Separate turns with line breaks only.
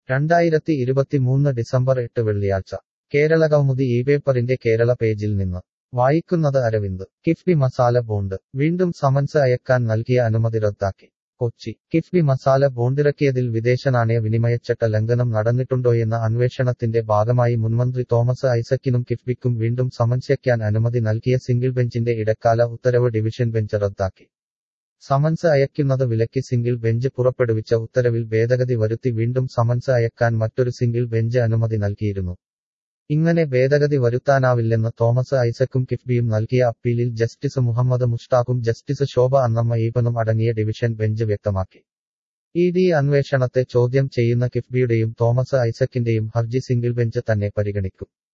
രണ്ടായിരത്തി ഇരുപത്തിമൂന്ന് ഡിസംബർ എട്ട് വെള്ളിയാഴ്ച കേരള കൗമുദി ഈ പേപ്പറിന്റെ കേരള പേജിൽ നിന്ന് വായിക്കുന്നത് അരവിന്ദ് കിഫ്ബി മസാല ബോണ്ട് വീണ്ടും സമൻസ് അയക്കാൻ നൽകിയ അനുമതി റദ്ദാക്കി കൊച്ചി കിഫ്ബി മസാല ബോണ്ടിറക്കിയതിൽ വിദേശ നാണയ വിനിമയച്ചട്ട ലംഘനം നടന്നിട്ടുണ്ടോയെന്ന അന്വേഷണത്തിന്റെ ഭാഗമായി മുൻമന്ത്രി തോമസ് ഐസക്കിനും കിഫ്ബിക്കും വീണ്ടും സമൻസയ്ക്കാൻ അനുമതി നൽകിയ സിംഗിൾ ബെഞ്ചിന്റെ ഇടക്കാല ഉത്തരവ് ഡിവിഷൻ ബെഞ്ച് റദ്ദാക്കി സമൻസ് അയക്കുന്നത് വിലക്കി സിംഗിൾ ബെഞ്ച് പുറപ്പെടുവിച്ച ഉത്തരവിൽ ഭേദഗതി വരുത്തി വീണ്ടും സമൻസ് അയക്കാൻ മറ്റൊരു സിംഗിൾ ബെഞ്ച് അനുമതി നൽകിയിരുന്നു ഇങ്ങനെ ഭേദഗതി വരുത്താനാവില്ലെന്ന് തോമസ് ഐസക്കും കിഫ്ബിയും നൽകിയ അപ്പീലിൽ ജസ്റ്റിസ് മുഹമ്മദ് മുഷ്താഖും ജസ്റ്റിസ് ശോഭ അന്നമ്മ ഈപ്പനും അടങ്ങിയ ഡിവിഷൻ ബെഞ്ച് വ്യക്തമാക്കി ഇ ഡി അന്വേഷണത്തെ ചോദ്യം ചെയ്യുന്ന കിഫ്ബിയുടെയും തോമസ് ഐസക്കിന്റെയും ഹർജി സിംഗിൾ ബെഞ്ച് തന്നെ പരിഗണിക്കും